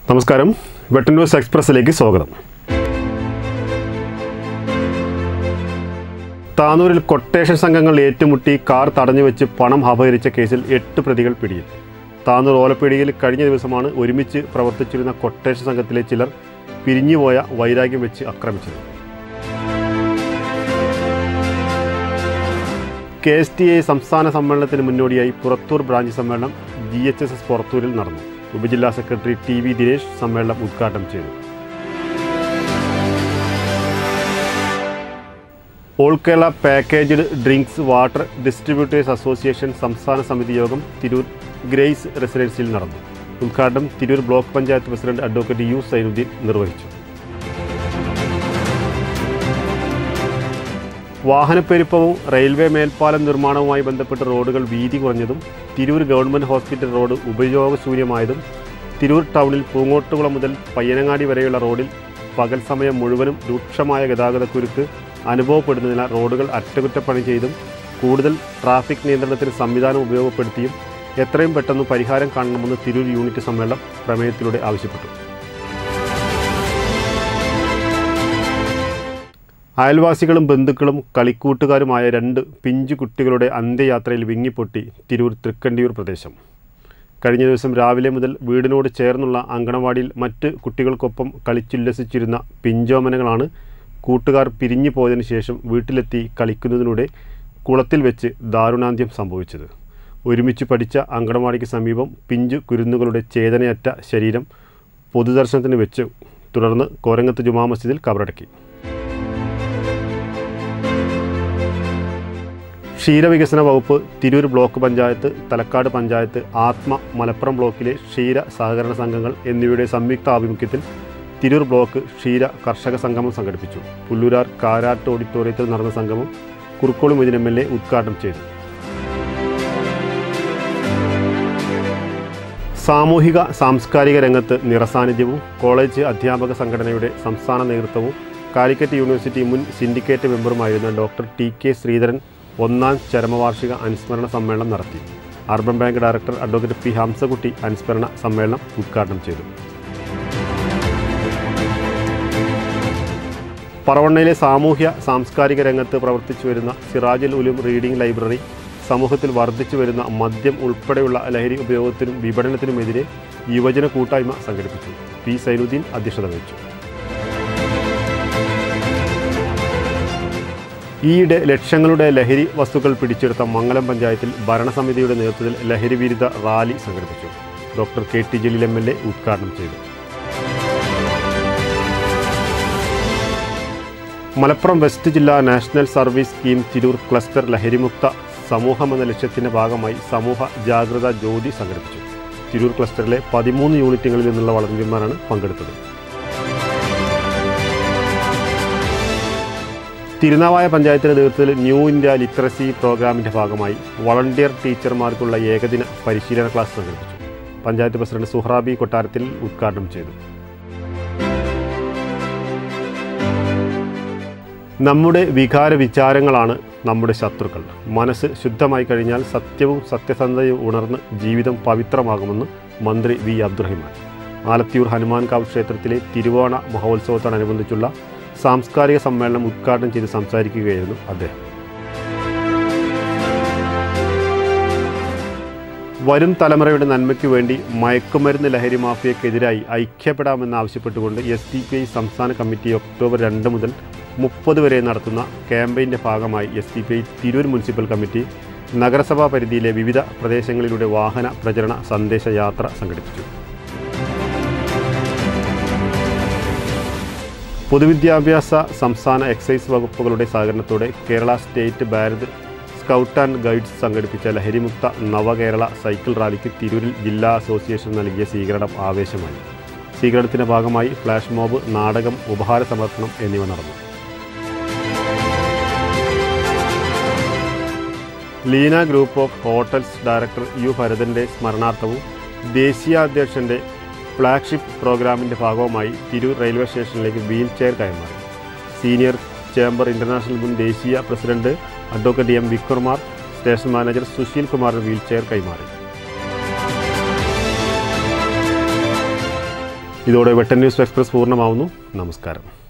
നമസ്കാരം വെട്ടൻ ന്യൂസ് എക്സ്പ്രസിലേക്ക് സ്വാഗതം താനൂരിൽ കൊട്ടേഷൻ സംഘങ്ങൾ ഏറ്റുമുട്ടി കാർ തടഞ്ഞു വെച്ച് പണം അപഹരിച്ച കേസിൽ എട്ട് പ്രതികൾ പിടിയിൽ താനൂർ ഓലപ്പീടികയിൽ കഴിഞ്ഞ ദിവസമാണ് ഒരുമിച്ച് പ്രവർത്തിച്ചിരുന്ന കൊട്ടേഷൻ സംഘത്തിലെ ചിലർ പിരിഞ്ഞുപോയ വൈരാഗ്യം വെച്ച് ആക്രമിച്ചത് കെ എസ് ടി എ സംസ്ഥാന സമ്മേളനത്തിന് മുന്നോടിയായി പുറത്തൂർ ബ്രാഞ്ച് സമ്മേളനം ജി എച്ച് എസ് എസ് പുറത്തൂരിൽ നടന്നു ഉപജില്ലാ സെക്രട്ടറി ടി വി ദിനേശ് സമ്മേളനം ഉദ്ഘാടനം ചെയ്തു all Kerala packaged drinks water distributors association സംസ്ഥാന സമിതി യോഗം തിരൂർ ഗ്രേസ് റെസിഡൻസിയിൽ നടന്നു ഉദ്ഘാടനം Tirur block panchayat president advocate U Zainuddin നിർവഹിച്ചു വാഹനപ്പെരുപ്പവും റെയിൽവേ മേൽപ്പാലം നിർമ്മാണവുമായി ബന്ധപ്പെട്ട് റോഡുകൾ വീതി കുറഞ്ഞതും തിരൂർ ഗവൺമെൻറ് ഹോസ്പിറ്റൽ റോഡ് ഉപയോഗശൂന്യമായതും തിരൂർ ടൗണിൽ പൂങ്ങോട്ടുകുളം മുതൽ പയ്യനങ്ങാടി വരെയുള്ള റോഡിൽ പകൽ സമയം മുഴുവനും രൂക്ഷമായ ഗതാഗതക്കുരുക്ക് അനുഭവപ്പെടുന്നതിനാൽ റോഡുകൾ അറ്റകുറ്റപ്പണി ചെയ്തും കൂടുതൽ ട്രാഫിക് നിയന്ത്രണത്തിന് സംവിധാനം ഉപയോഗപ്പെടുത്തിയും എത്രയും പെട്ടെന്ന് പരിഹാരം കാണണമെന്ന് തിരൂർ യൂണിറ്റ് സമ്മേളനം പ്രമേയത്തിലൂടെ ആവശ്യപ്പെട്ടു അയൽവാസികളും ബന്ധുക്കളും കളിക്കൂട്ടുകാരുമായ രണ്ട് പിഞ്ചു കുട്ടികളുടെ അന്ത്യയാത്രയിൽ വിങ്ങിപ്പൊട്ടി തിരൂർ തൃക്കണ്ടിയൂർ പ്രദേശം കഴിഞ്ഞ ദിവസം രാവിലെ മുതൽ വീടിനോട് ചേർന്നുള്ള അങ്കണവാടിയിൽ മറ്റ് കുട്ടികൾക്കൊപ്പം കളിച്ചുല്ലസിച്ചിരുന്ന പിഞ്ചോമനകളാണ് കൂട്ടുകാർ പിരിഞ്ഞു പോയതിനു ശേഷം വീട്ടിലെത്തി കളിക്കുന്നതിലൂടെ കുളത്തിൽ വെച്ച് ദാരുണാന്ത്യം സംഭവിച്ചത് ഒരുമിച്ച് പഠിച്ച അങ്കണവാടിക്ക് സമീപം പിഞ്ചു കുരുന്നുകളുടെ ചേതനയറ്റ ശരീരം പൊതുദർശനത്തിന് വെച്ച് തുടർന്ന് കോരങ്ങത്ത് ജുമാ മസ്ജിദിൽ കബറടക്കി ക്ഷീരവികസന വകുപ്പ് തിരൂർ ബ്ലോക്ക് പഞ്ചായത്ത് തലക്കാട് പഞ്ചായത്ത് ആത്മ മലപ്പുറം ബ്ലോക്കിലെ ക്ഷീര സഹകരണ സംഘങ്ങൾ എന്നിവയുടെ സംയുക്ത ആഭിമുഖ്യത്തിൽ തിരൂർ ബ്ലോക്ക് ക്ഷീര കർഷക സംഗമം സംഘടിപ്പിച്ചു പുല്ലൂരാർ കാരാട്ട് ഓഡിറ്റോറിയത്തിൽ നടന്ന സംഗമം Kurukkoli Moideen M L A ഉദ്ഘാടനം ചെയ്തു സാമൂഹിക സാംസ്കാരിക രംഗത്ത് നിറസാന്നിധ്യവും കോളേജ് അധ്യാപക സംഘടനയുടെ സംസ്ഥാന നേതൃത്വവും കാലിക്കറ്റ് യൂണിവേഴ്സിറ്റി മുൻ സിൻഡിക്കേറ്റ് മെമ്പറുമായിരുന്ന ഡോക്ടർ ടി കെ ശ്രീധരൻ ഒന്നാം ചരമവാർഷിക അനുസ്മരണ സമ്മേളനം നടത്തി urban bank director advocate P Hamsakutty അനുസ്മരണ സമ്മേളനം ഉദ്ഘാടനം ചെയ്തു പറവണ്ണയിലെ സാമൂഹ്യ സാംസ്കാരിക രംഗത്ത് പ്രവർത്തിച്ചു വരുന്ന സിറാജുൽ ഉലും റീഡിംഗ് ലൈബ്രറി സമൂഹത്തിൽ വർദ്ധിച്ചു വരുന്ന മദ്യം ഉൾപ്പെടെയുള്ള ലഹരി ഉപയോഗത്തിനും വിപണനത്തിനുമെതിരെ യുവജന കൂട്ടായ്മ സംഘടിപ്പിച്ചു പി സൈനുദ്ദീൻ അധ്യക്ഷത വഹിച്ചു ഈയിടെ ലക്ഷങ്ങളുടെ ലഹരി വസ്തുക്കൾ പിടിച്ചെടുത്ത മംഗലം പഞ്ചായത്തിൽ ഭരണസമിതിയുടെ നേതൃത്വത്തിൽ ലഹരി വിരുദ്ധ റാലി സംഘടിപ്പിച്ചു doctor K T Jaleel M L A ഉദ്ഘാടനം ചെയ്തു മലപ്പുറം വെസ്റ്റ് ജില്ലാ national service scheme Tirur cluster ലഹരിമുക്ത സമൂഹം എന്ന ലക്ഷ്യത്തിന്റെ ഭാഗമായി സമൂഹ ജാഗ്രത ജ്യോതി സംഘടിപ്പിച്ചു തിരൂർ ക്ലസ്റ്ററിലെ പതിമൂന്ന് യൂണിറ്റുകളിൽ നിന്നുള്ള വളണ്ടിയർമാരാണ് പങ്കെടുത്തത് തിരുനാവായ പഞ്ചായത്തിന്റെ നേതൃത്വത്തിൽ ന്യൂ ഇന്ത്യ ലിറ്ററസി പ്രോഗ്രാമിന്റെ ഭാഗമായി വളണ്ടിയർ ടീച്ചർമാർക്കുള്ള ഏകദിന പരിശീലന ക്ലാസ് സംഘടിപ്പിച്ചു പഞ്ചായത്ത് പ്രസിഡന്റ് സുഹ്റാബി കൊട്ടാരത്തിൽ ഉദ്ഘാടനം ചെയ്തു നമ്മുടെ വികാര വിചാരങ്ങളാണ് നമ്മുടെ ശത്രുക്കൾ മനസ്സ് ശുദ്ധമായി കഴിഞ്ഞാൽ സത്യവും സത്യസന്ധതയും ഉണർന്ന് ജീവിതം പവിത്രമാകുമെന്ന് മന്ത്രി വി അബ്ദുറഹിമാൻ ആലത്തിയൂർ ഹനുമാൻകാവ് ക്ഷേത്രത്തിലെ തിരുവോണ മഹോത്സവത്തോടനുബന്ധിച്ചുള്ള സാംസ്കാരിക സമ്മേളനം ഉദ്ഘാടനം ചെയ്ത് സംസാരിക്കുകയായിരുന്നു അദ്ദേഹം വരും തലമുറയുടെ നന്മയ്ക്കു വേണ്ടി മയക്കുമരുന്ന് ലഹരി മാഫിയക്കെതിരായി ഐക്യപ്പെടാമെന്നാവശ്യപ്പെട്ടുകൊണ്ട് എസ് ഡി പി ഐ സംസ്ഥാന കമ്മിറ്റി ഒക്ടോബർ രണ്ട് മുതൽ മുപ്പത് വരെ നടത്തുന്ന ക്യാമ്പയിൻ്റെ ഭാഗമായി S D P I Tirur municipal committee നഗരസഭാ പരിധിയിലെ വിവിധ പ്രദേശങ്ങളിലൂടെ വാഹന പ്രചരണ സന്ദേശ യാത്ര സംഘടിപ്പിച്ചു പൊതുവിദ്യാഭ്യാസ സംസ്ഥാന എക്സൈസ് വകുപ്പുകളുടെ സഹകരണത്തോടെ Kerala state Bharat scout and guides സംഘടിപ്പിച്ച ലഹരിമുക്ത നവകേരള സൈക്കിൾ റാലിക്ക് തിരൂരിൽ ജില്ലാ അസോസിയേഷൻ നൽകിയ സ്വീകരണം ആവേശമായി സ്വീകരണത്തിന്റെ ഭാഗമായി ഫ്ലാഷ് മോബ് നാടകം ഉപഹാര സമർപ്പണം എന്നിവ നടന്നു Leena group of hotels director U ഭരതന്റെ സ്മരണാർത്ഥവും ദേശീയ അധ്യക്ഷന്റെ ഫ്ലാഗ്ഷിപ്പ് പ്രോഗ്രാമിന്റെ ഭാഗവുമായി തിരൂർ റെയിൽവേ സ്റ്റേഷനിലേക്ക് വീൽ ചെയർ കൈമാറി സീനിയർ ചേംബർ ഇന്റർനാഷണൽ മുൻ ദേശീയ president advocate M Vikramar station manager Sushil കുമാറിന് വീൽ ചെയർ കൈമാറി ഇതോടെ വെട്ടൻ ന്യൂസ് എക്സ്പ്രസ് പൂർണ്ണമാവുന്നു നമസ്കാരം